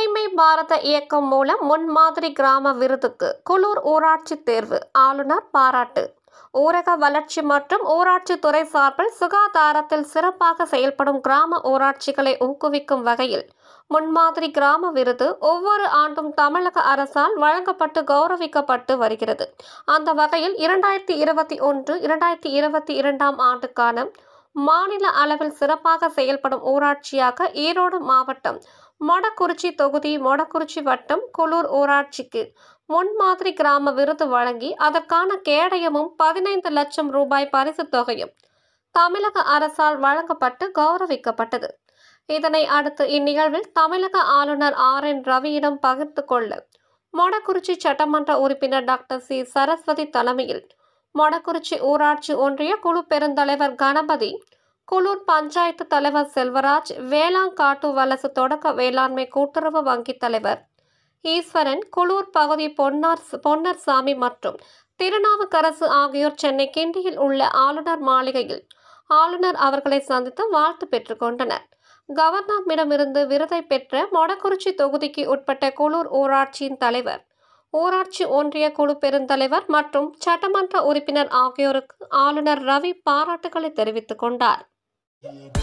தூய்மை பாரத இயக்கம் மூலம் முன்மாதிரி கிராம விருதுக்கு குளூர் ஊராட்சி தேர்வு ஆளுநர் பாராட்டு ஊரக வளர்ச்சி மற்றும் ஊராட்சி துறை சார்பில் சுகாதாரத்தில் சிறப்பாக செயல்படும் கிராம ஊராட்சிகளை ஊக்குவிக்கும் வகையில் முன்மாதிரி கிராம விருது ஒவ்வொரு ஆண்டும் தமிழக அரசால் வழங்கப்பட்டு கௌரவிக்கப்பட்டு வருகிறது அந்த வகையில் இரண்டாயிரத்தி இருபத்தி ஒன்று இரண்டாயிரத்தி இருபத்தி இரண்டாம் ஆண்டுக்கான மாநில அளவில் சிறப்பாக செயல்படும் ஊராட்சியாக ஈரோடு மாவட்டம் மொடக்குறிச்சி தொகுதி மொடக்குறிச்சி வட்டம் குளூர் ஊராட்சிக்கு முன்மாதிரி கிராம விருது வழங்கி அதற்கான கேடயமும் பதினைந்து லட்சம் ரூபாய் பரிசுத் தொகையும் தமிழக அரசால் வழங்கப்பட்டு கௌரவிக்கப்பட்டது இதனை அடுத்து இந்நிகழ்வில் தமிழக ஆளுநர் ஆர் என் ரவியிடம் பகிர்ந்து கொள்ள மொடக்குறிச்சி சட்டமன்ற உறுப்பினர் டாக்டர் சி சரஸ்வதி தலைமையில் மொடக்குறிச்சி ஊராட்சி ஒன்றிய குழு பெருந்தலைவர் கணபதி குளூர் பஞ்சாயத்து தலைவர் செல்வராஜ் வேளாங்காட்டு வலசு தொடக்க வேளாண்மை கூட்டுறவு வங்கி தலைவர் ஈஸ்வரன் குளூர் பகுதி பொன்னார் பொன்னர்சாமி மற்றும் திருநாவுக்கரசு ஆகியோர் சென்னை கிண்டியில் உள்ள ஆளுநர் மாளிகையில் ஆளுநர் அவர்களை சந்தித்து வாழ்த்து பெற்றுக்கொண்டனர் கவர்னரிடமிருந்து விருதை பெற்ற மொடக்குறிச்சி தொகுதிக்கு உட்பட்ட குளூர் ஊராட்சியின் தலைவர் ஊராட்சி ஒன்றிய குழு பெருந்தலைவர் மற்றும் சட்டமன்ற உறுப்பினர் ஆகியோருக்கு ஆளுநர் ரவி பாராட்டுகளை தெரிவித்துக் கொண்டார்